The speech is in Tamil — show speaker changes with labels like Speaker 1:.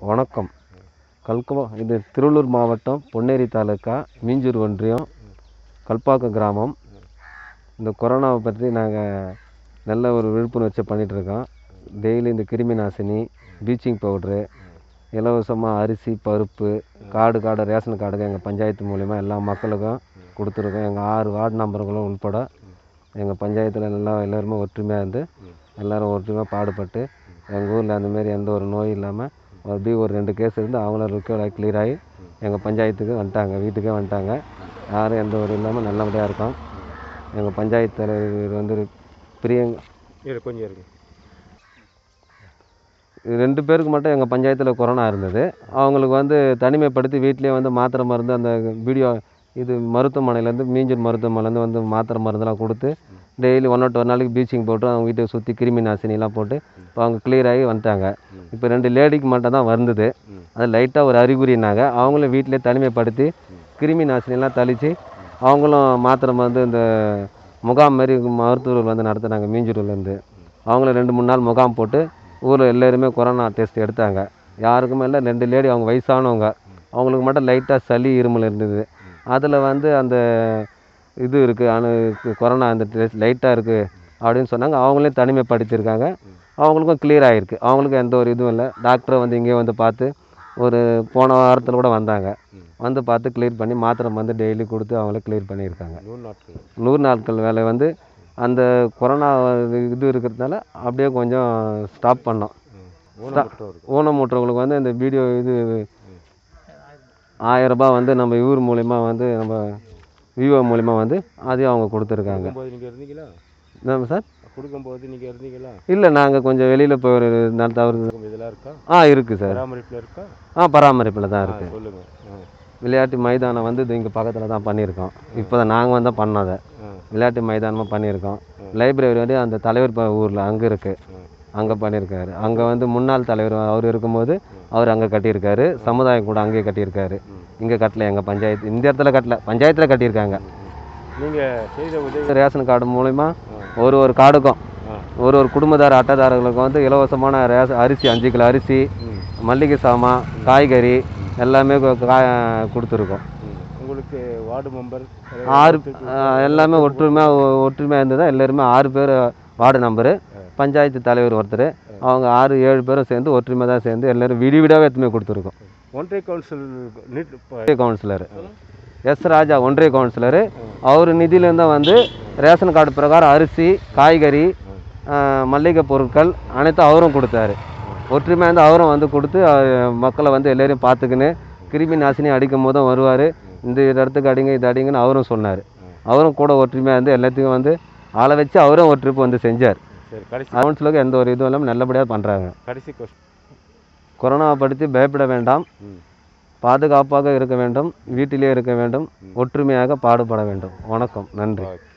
Speaker 1: வணக்கம் கல்குவா இது திருவள்ளூர் மாவட்டம் பொன்னேரி தாலுக்கா மீஞ்சூர் ஒன்றியம் கல்பாக்கம் கிராமம் இந்த கொரோனாவை பற்றி நாங்கள் நல்ல ஒரு விழிப்புணர்ச்சி பண்ணிகிட்ருக்கோம் டெய்லி இந்த கிருமி நாசினி ப்ளீச்சிங் பவுட்ரு இலவசமாக அரிசி பருப்பு கார்டு கார்டு ரேஷன் கார்டுங்க எங்கள் பஞ்சாயத்து மூலிமா எல்லா மக்களுக்கும் கொடுத்துருக்கோம் எங்கள் ஆறு வார்டு நம்பர்களும் உள்பட எங்கள் பஞ்சாயத்தில் நல்லா எல்லோருமே ஒற்றுமையாக இருந்து எல்லோரும் ஒற்றுமையாக பாடுபட்டு எங்கள் ஊரில் அந்தமாரி எந்த ஒரு நோய் இல்லாமல் அப்படி ஒரு ரெண்டு கேஸ் இருந்து அவங்களும் ரிக்கவர் ஆகி clear ஆகி எங்கள் பஞ்சாயத்துக்கு வந்துட்டாங்க வீட்டுக்கே வந்துட்டாங்க யாரும் எந்த ஒரு இல்லாமல் நல்லபடியாக இருக்கோம் எங்கள் பஞ்சாயத்து தலைவர் வந்து பிரியங்க
Speaker 2: இரு கொஞ்சம் இருங்க
Speaker 1: இது ரெண்டு பேருக்கு மட்டும் எங்கள் பஞ்சாயத்தில் கொரோனா இருந்தது அவங்களுக்கு வந்து தனிமைப்படுத்தி வீட்டிலேயே வந்து மாத்திரை மருந்து அந்த வீடியோ இது மருத்துவமனையிலேருந்து மீஞ்சூர் மருத்துவமனையிலேருந்து வந்து மாத்திரை மருந்தெல்லாம் கொடுத்து டெய்லி ஒன் நாட் ஒரு நாளைக்கு ப்ளீச்சிங் போட்டு அவங்க வீட்டை சுற்றி கிருமி நாசினிலாம் போட்டு இப்போ அவங்க கிளியர் ஆகி வந்துட்டாங்க இப்போ ரெண்டு லேடிக்கு மட்டும் தான் வந்தது அது லைட்டாக ஒரு அறிகுறினாங்க அவங்களும் வீட்டிலே தனிமைப்படுத்தி கிருமி நாசினிலாம் தெளித்து அவங்களும் மாத்திரை மருந்து இந்த முகாம் மாரி மருத்துவர்கள் வந்து நடத்துனாங்க மீஞ்சூர்லேருந்து அவங்களும் ரெண்டு மூணு நாள் முகாம் போட்டு ஊரில் எல்லாருமே கொரோனா டெஸ்ட் எடுத்தாங்க யாருக்குமே இல்லை ரெண்டு லேடி அவங்க வயசானவங்க அவங்களுக்கு மட்டும் லைட்டாக சளி இருமல் இருந்தது அதில் வந்து அந்த இது இருக்குது அணு கொரோனா அந்த டெஸ்ட் லைட்டாக இருக்குது அப்படின்னு சொன்னாங்க அவங்களையும் தனிமைப்படுத்தியிருக்காங்க அவங்களுக்கும் clear ஆகிருக்கு அவங்களுக்கும் எந்த ஒரு இதுவும் இல்லை டாக்டரை வந்து இங்கே வந்து பார்த்து ஒரு போன வாரத்தில் கூட வந்தாங்க வந்து பார்த்து க்ளியர் பண்ணி மாத்திரை வந்து டெய்லி கொடுத்து அவங்கள க்ளியர் பண்ணியிருக்காங்க
Speaker 2: நூறு நாட்கள்
Speaker 1: நூறு நாட்கள் வேலை வந்து அந்த கொரோனா இது இருக்கிறதுனால அப்படியே கொஞ்சம் ஸ்டாப் பண்ணோம்
Speaker 2: ஊனமுற்றோர்
Speaker 1: ஊனமுற்றவங்களுக்கு வந்து இந்த வீடியோ இது ஆயிரம் ரூபாய் வந்து நம்ம இவர் மூலிமா வந்து நம்ம விவோ மூலிமா வந்து அதையும் அவங்க கொடுத்துருக்காங்க
Speaker 2: கொடுக்கும்போது நீங்கள் இருந்தீங்களா
Speaker 1: என்ன சார்
Speaker 2: கொடுக்கும்போது நீங்கள் இருந்தீங்களா
Speaker 1: இல்லை நாங்கள் கொஞ்சம் வெளியில் போய் ஒரு நாள் தவறு
Speaker 2: கொடுக்கும் இதெல்லாம் இருக்கா
Speaker 1: ஆ இருக்குது சார்
Speaker 2: பராமரிப்பில் இருக்கா
Speaker 1: ஆ பராமரிப்பில் தான்
Speaker 2: ஆ
Speaker 1: இருக்குது
Speaker 2: சொல்லுங்கள் ஆ
Speaker 1: விளையாட்டு மைதானம் வந்து இது இங்கே பக்கத்தில் தான் பண்ணியிருக்கோம் இப்போ தான் நாங்கள் வந்து பண்ணோம் அதை
Speaker 2: ஆ
Speaker 1: விளையாட்டு மைதானமாக பண்ணியிருக்கோம் லைப்ரரி வந்து அந்த தலைவர் ப- ஊரில் அங்கே இருக்குது
Speaker 2: ஆ
Speaker 1: அங்கே பண்ணியிருக்காரு அங்கே வந்து முன்னாள் தலைவர் அவர் இருக்கும்போது அவர் அங்கே கட்டியிருக்காரு சமுதாயம் கூட அங்கேயே கட்டியிருக்காரு இங்கே கட்டல எங்கள் பஞ்சாயத்து இந்த இடத்துல கட்டல பஞ்சாயத்தில் கட்டியிருக்காங்க
Speaker 2: நீங்கள் செய்த உதவி
Speaker 1: ரேஷன் கார்டு மூலிமா ஒரு ஒரு கார்டுக்கும்
Speaker 2: ஆ
Speaker 1: ஒரு ஒரு குடும்பத்தார் அட்டைதாரர்களுக்கும் வந்து இலவசமான ரேஷ அரிசி அஞ்சு கிலோ அரிசி
Speaker 2: ம்
Speaker 1: மல்லிகை சாமான் காய்கறி எல்லாமே கொ- கா கொடுத்துருக்கோம்
Speaker 2: ம். உங்களுக்கு வார்டு மெம்பர்
Speaker 1: ஆறு ஆ, எல்லாமே ஒற்றுமையாக ஒற்றுமையாக இருந்ததா எல்லாருமே ஆறு பேர் வார்டு நம்பரு பஞ்சாயத்து தலைவர் ஒருத்தர் அவங்க ஆறு ஏழு பேரும் சேர்ந்து ஒற்றுமை தான் சேர்ந்து எல்லோரும் விடி விடாவே எத்துமே கொடுத்துருக்கோம்
Speaker 2: ஒன்றிய கவுன்சில் நீட் இப்போ
Speaker 1: ஒன்றிய கவுன்சிலர் எஸ் ராஜா ஒன்றிய கவுன்சிலர் அவர் நிதியிலேருந்து தான் வந்து ரேஷன் கார்டு பிரகாரம் அரிசி காய்கறி ஆ, மல்லிகை பொருட்கள் அனைத்தும் அவரும் கொடுத்தாரு ஒற்றுமையாக இருந்து அவரும் வந்து கொடுத்து அஹ், மக்களை வந்து எல்லாரையும் பார்த்துக்கின்னு கிருமி நாசினி அடிக்கும் போதும் வருவார் இந்த இடத்துக்கு அடிங்க இது அடிங்கன்னு அவரும் சொன்னார் அவரும் கூட ஒற்றுமையாக இருந்து எல்லாத்தையும் வந்து ஆளை வச்சு அவரும் ஒரு ட்ரிப் வந்து செஞ்சார்
Speaker 2: சரி கடைசி
Speaker 1: கவுன்சிலுக்கு எந்த ஒரு இதுவும் இல்லாமல் நல்லபடியாக பண்ணுறாங்க
Speaker 2: கடைசி கொஸ்டின்
Speaker 1: கொரோனாவை படுத்தி பயப்பட வேண்டாம்
Speaker 2: ம்
Speaker 1: பாதுகாப்பாக இருக்க வேண்டும் வீட்டிலே இருக்க வேண்டும் ஒற்றுமையாக பாடுபட வேண்டும் வணக்கம் நன்றி
Speaker 2: ஓகே